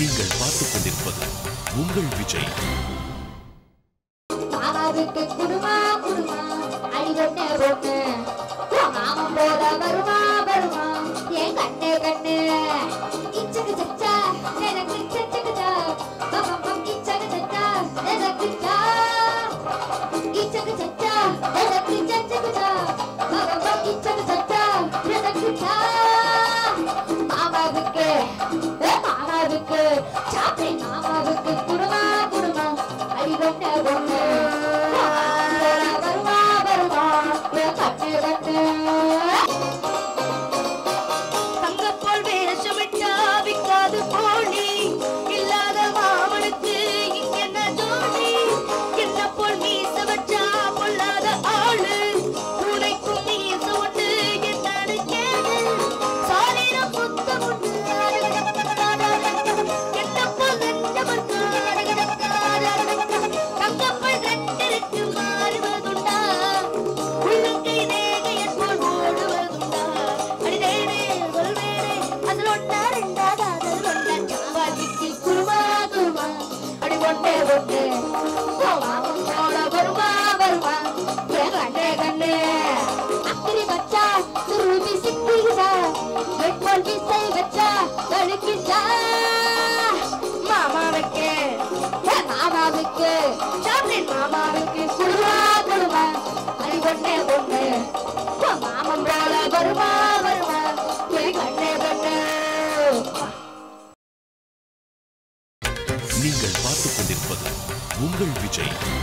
நீங்கள் பார்த்துக் கொண்டிருப்பது உங்கள் விஜய் மாமாவுக்கு குடுமா குடுமா அடிவண்ண பொண்ணு மாமன் போல வருமா வருமா என் கண்ணு கண்ணு இச்சக்கு சச்சா எனக்கு சச்சக்குச்சா பம் பம் இச்சக்கு சச்சா எனக்கு சா இச்சக்கு சச்சா எனக்கு சச்சக்குச்சா பம் பம் இச்சக்கு சச்சா எனக்கு சா மாமாவுக்கு ஏ மாமாவுக்கு சாப்பிடு மாமாவுக்கு குடுமா குடுமா அடிவண்ண பொண்ணு வருமா வருமா என் கண்ணு கண்ணு தங்கப்போல் வேஷமிட்டா விக்காது போனி இல்லாத மாமனுக்கு இங்கென்ன ஜோடி என்ன போல் மீச வச்சா பொல்லாத ஆளு பூனைக்கும் மீச உண்டு என்னன்னு கேளு சாரீரம் புத்தம் உண்டு என்ன போல் நெஞ்சமர்க்கு தங்கப்பல் ரெண்டிற்கு மாறுவதுண்டா உள்ளங்கை ரேகையன் போல் ஓடுவதுண்டா அடிதேனே சொல்வேனே அதில் ஒன்றா ரெண்டா காதல் ஒன்றா சாவாதிக்கு குருமா குருமா அடி ஒண்ணே ஒண்ணு மாமன் போல வருமா வருமா என் கண்ணே கண்ணே அக்கிரி வச்சா துருவி சிக்கிச்சா வெட்போல் விசை வச்சா தடுக்கிச்சா மாமாவுக்கு ஏ மாமாவுக்கு சாப்பிடு மாமாவுக்கு குருமா குருமா அடி ஒண்ணே ஒண்ணு மாமன் போல வருமா வருமா என் கண்ணே கண்ணே நீங்கள் பார்த்துக் கொண்டிருப்பது உங்கள் விஜய்